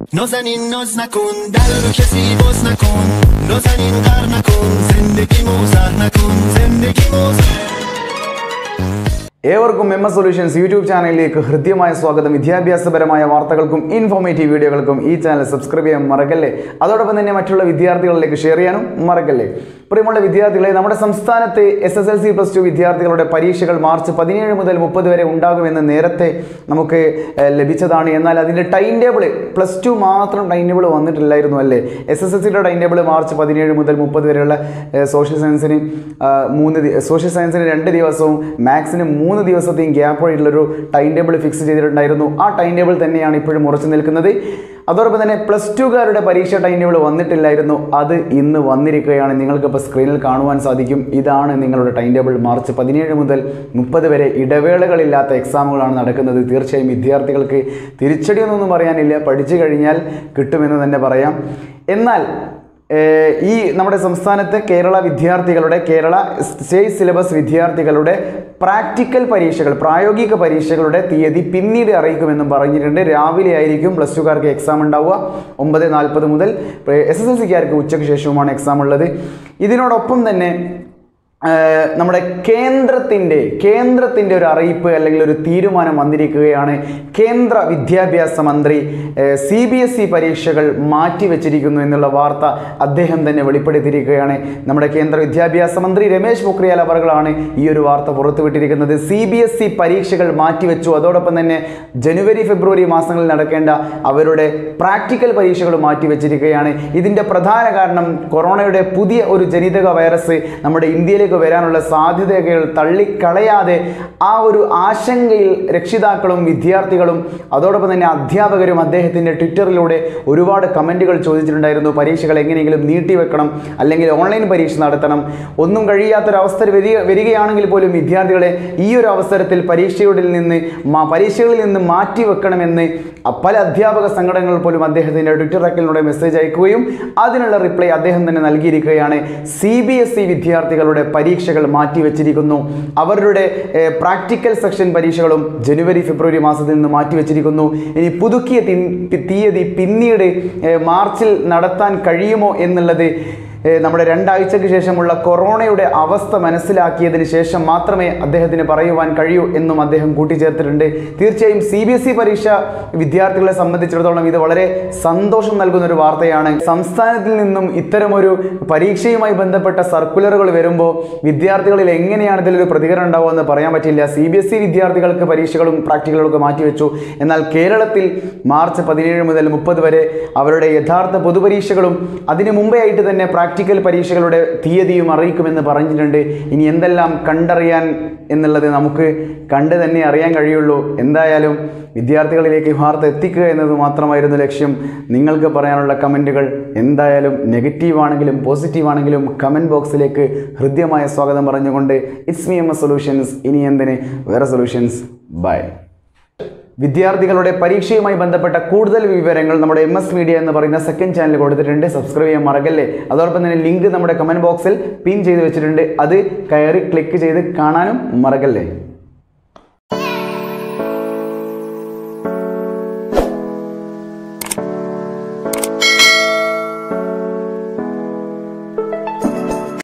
نازنین ناز نکن در رو کسی باز نکن نازنین غر نکن زندگی موزر نکن زندگی موزر ഏവർക്കും M S solutions YouTube ചാനലിലേക്ക് ഹൃദ്യമായ സ്വാഗതം വിദ്യാഭ്യാസപരമായ വാർത്തകൾക്കും ഇൻഫോർമേറ്റീവ് വീഡിയോകൾക്കും ഈ ചാനൽ സബ്സ്ക്രൈബ് ചെയ്യാൻ മറക്കല്ലേ അതോടൊപ്പം തന്നെ മറ്റുള്ള വിദ്യാർത്ഥികളിലേക്ക് ഷെയർ ചെയ്യാനും മറക്കല്ലേ പ്രിയമുള്ള വിദ്യാർത്ഥികളെ നമ്മുടെ സംസ്ഥാനത്തെ S S L C plus two വിദ്യാർത്ഥികളുടെ പരീക്ഷകൾ മാർച്ച് പതിനേഴ് മുതൽ മുപ്പത് വരെ ഉണ്ടാകുമെന്ന് നേരത്തെ നമുക്ക് ഏഹ്, ലഭിച്ചതാണ് എന്നാൽ അതിൻ്റെ ടൈം ടേബിൾ പ്ലസ് ടു മാത്രം ടൈം ടേബിൾ വന്നിട്ടില്ലായിരുന്നു അല്ലേ എസ് എസ് എൽ സിയുടെ ടൈം ടേബിൾ മാർച്ച് പതിനേഴ് മുതൽ മുപ്പത് വരെയുള്ള ഏഹ്, സോഷ്യൽ സയൻസിന് ആ, മൂന്ന് ദി- സോഷ്യൽ സയൻസിന് രണ്ട് ദിവസവും മാത്സിന് മൂന്ന് ദിവസത്തെയും ഗ്യാപ്പ് വഴിയുള്ളൊരു ടൈം ടേബിൾ ഫിക്സ് ചെയ്തിട്ടുണ്ടായിരുന്നു ആ ടൈം ടേബിൾ തന്നെയാണ് ഇപ്പോഴും ഉറച്ചു നിൽക്കുന്നത് അതോടൊപ്പം തന്നെ പ്ലസ് ടുകാരുടെ പരീക്ഷ ടൈം ടേബിൾ വന്നിട്ടില്ലായിരുന്നു അത് ഇന്ന് വന്നിരിക്കുകയാണ് നിങ്ങൾക്കിപ്പോൾ സ്ക്രീനിൽ കാണുവാൻ സാധിക്കും ഇതാണ് നിങ്ങളുടെ ടൈം ടേബിൾ മാർച്ച് പതിനേഴ് മുതൽ മുപ്പത് വരെ ഇടവേളകളില്ലാത്ത എക്സാമുകളാണ് നടക്കുന്നത് തീർച്ചയായും വിദ്യാർത്ഥികൾക്ക് തിരിച്ചടിയൊന്നും പറയാനില്ല പഠിച്ചു കഴിഞ്ഞാൽ കിട്ടുമെന്ന് തന്നെ പറയാം എന്നാൽ ഏഹ് ഈ നമ്മുടെ സംസ്ഥാനത്തെ കേരള വിദ്യാർത്ഥികളുടെ കേരള സ്റ്റേറ്റ് സിലബസ് വിദ്യാർത്ഥികളുടെ പ്രാക്ടിക്കൽ പരീക്ഷകൾ പ്രായോഗിക പരീക്ഷകളുടെ തീയതി പിന്നീട് അറിയിക്കുമെന്നും പറഞ്ഞിട്ടുണ്ട് രാവിലെ ആയിരിക്കും പ്ലസ് ടുക്കാർക്ക് എക്സാം ഉണ്ടാവുക ഒമ്പത് നാൽപ്പത് മുതൽ എസ് എസ് എൽ സിക്കാർക്ക് ഉച്ചയ്ക്ക് ശേഷവുമാണ് എക്സാം ഉള്ളത് ഇതിനോടൊപ്പം തന്നെ ഏഹ് നമ്മുടെ കേന്ദ്രത്തിൻ്റെ കേന്ദ്രത്തിൻ്റെ ഒരു അറിയിപ്പ് അല്ലെങ്കിൽ ഒരു തീരുമാനം വന്നിരിക്കുകയാണ് കേന്ദ്ര വിദ്യാഭ്യാസ മന്ത്രി സി ബി എസ് ഇ പരീക്ഷകൾ മാറ്റിവെച്ചിരിക്കുന്നു എന്നുള്ള വാർത്ത അദ്ദേഹം തന്നെ വെളിപ്പെടുത്തിയിരിക്കുകയാണ് നമ്മുടെ കേന്ദ്ര വിദ്യാഭ്യാസ മന്ത്രി രമേശ് പൊക്രിയാൽ അവർകളാണ് ഈ ഒരു വാർത്ത പുറത്തുവിട്ടിരിക്കുന്നത് സി ബി എസ് ഇ പരീക്ഷകൾ മാറ്റിവെച്ചു അതോടൊപ്പം തന്നെ ജനുവരി ഫെബ്രുവരി മാസങ്ങളിൽ നടക്കേണ്ട അവരുടെ പ്രാക്ടിക്കൽ പരീക്ഷകൾ മാറ്റിവെച്ചിരിക്കുകയാണ് ഇതിൻ്റെ പ്രധാന കാരണം കൊറോണയുടെ പുതിയ ഒരു ജനിതക വൈറസ് നമ്മുടെ ഇന്ത്യയിലേക്ക് വരാനുള്ള സാധ്യതകൾ തള്ളിക്കളയാതെ ആ ഒരു ആശങ്കയിൽ രക്ഷിതാക്കളും വിദ്യാർത്ഥികളും അതോടൊപ്പം തന്നെ അധ്യാപകരും അദ്ദേഹത്തിൻ്റെ ട്വിറ്ററിലൂടെ ഒരുപാട് കമൻറ്റുകൾ ചോദിച്ചിട്ടുണ്ടായിരുന്നു പരീക്ഷകൾ എങ്ങനെയെങ്കിലും നീട്ടിവെക്കണം അല്ലെങ്കിൽ ഓൺലൈൻ പരീക്ഷ നടത്തണം ഒന്നും കഴിയാത്തൊരവസ്ഥ വരിക വരികയാണെങ്കിൽ പോലും വിദ്യാർത്ഥികളെ ഈ ഒരു അവസരത്തിൽ പരീക്ഷയുടെ നിന്ന് മാ- പരീക്ഷകളിൽ നിന്ന് മാറ്റി വെക്കണമെന്ന് പല അധ്യാപക സംഘടനകൾ പോലും അദ്ദേഹത്തിൻ്റെ ട്വിറ്റർ അക്കൗണ്ടിലൂടെ മെസ്സേജ് അയക്കുകയും അതിനുള്ള റിപ്ലൈ അദ്ദേഹം തന്നെ നൽകിയിരിക്കുകയാണ് സി ബി എസ് ഇ വിദ്യാർത്ഥികളുടെ പരീക്ഷകൾ മാറ്റിവെച്ചിരിക്കുന്നു അവരുടെ ഏഹ്, പ്രാക്ടിക്കൽ സെക്ഷൻ പരീക്ഷകളും ജനുവരി ഫെബ്രുവരി മാസത്തിൽ നിന്ന് മാറ്റിവെച്ചിരിക്കുന്നു ഇനി പുതുക്കിയ തി- തീയതി പിന്നീട് ഏഹ്, മാർച്ചിൽ നടത്താൻ കഴിയുമോ എന്നുള്ളത് ഏഹ് നമ്മുടെ രണ്ടാഴ്ചയ്ക്ക് ശേഷമുള്ള കൊറോണയുടെ അവസ്ഥ മനസ്സിലാക്കിയതിന് ശേഷം മാത്രമേ അദ്ദേഹത്തിന് പറയുവാൻ കഴിയൂ എന്നും അദ്ദേഹം കൂട്ടിച്ചേർത്തിട്ടുണ്ട് തീർച്ചയായും സി ബി എസ് ഇ പരീക്ഷ വിദ്യാർത്ഥികളെ സംബന്ധിച്ചിടത്തോളം ഇത് വളരെ സന്തോഷം നൽകുന്ന ഒരു വാർത്തയാണ് സംസ്ഥാനത്തിൽ നിന്നും ഇത്തരമൊരു പരീക്ഷയുമായി ബന്ധപ്പെട്ട സർക്കുലറുകൾ വരുമ്പോൾ വിദ്യാർത്ഥികളിൽ എങ്ങനെയാണ് ഇതിലൊരു പ്രതികരണം ഉണ്ടാവുക എന്ന് പറയാൻ പറ്റില്ല സി ബി എസ് ഇ വിദ്യാർത്ഥികൾക്ക് പരീക്ഷകളും പ്രാക്ടിക്കലുകളും ഒക്കെ മാറ്റിവെച്ചു എന്നാൽ കേരളത്തിൽ മാർച്ച് പതിനേഴ് മുതൽ മുപ്പത് വരെ അവരുടെ യഥാർത്ഥ പൊതുപരീക്ഷകളും അതിനു മുമ്പേ ആയിട്ട് തന്നെ പ്രാക്ടിക്കൽ പരീക്ഷകളുടെ തീയതിയും അറിയിക്കുമെന്ന് പറഞ്ഞിട്ടുണ്ട് ഇനി എന്തെല്ലാം കണ്ടറിയാൻ എന്നുള്ളത് നമുക്ക് കണ്ട് തന്നെ അറിയാൻ കഴിയുള്ളൂ എന്തായാലും വിദ്യാർത്ഥികളിലേക്ക് ഈ വാർത്ത എത്തിക്കുക എന്നത് മാത്രമായിരുന്നു ലക്ഷ്യം നിങ്ങൾക്ക് പറയാനുള്ള കമൻറ്റുകൾ എന്തായാലും നെഗറ്റീവ് ആണെങ്കിലും പോസിറ്റീവ് ആണെങ്കിലും കമൻറ്റ് ബോക്സിലേക്ക് ഹൃദ്യമായ സ്വാഗതം പറഞ്ഞുകൊണ്ട് it's me M S solutions ഇനി എന്തിന് വേറെ സൊല്യൂഷൻസ് ബൈ വിദ്യാർത്ഥികളുടെ പരീക്ഷയുമായി ബന്ധപ്പെട്ട കൂടുതൽ വിവരങ്ങൾ നമ്മുടെ എം എസ് മീഡിയ എന്ന് പറയുന്ന സെക്കൻഡ് ചാനൽ കൊടുത്തിട്ടുണ്ട് സബ്സ്ക്രൈബ് ചെയ്യാൻ മറക്കല്ലേ അതോടൊപ്പം തന്നെ ലിങ്ക് നമ്മുടെ കമൻറ്റ് ബോക്സിൽ പിൻ ചെയ്ത് വെച്ചിട്ടുണ്ട് അത് കയറി ക്ലിക്ക് ചെയ്ത് കാണാനും മറക്കല്ലേ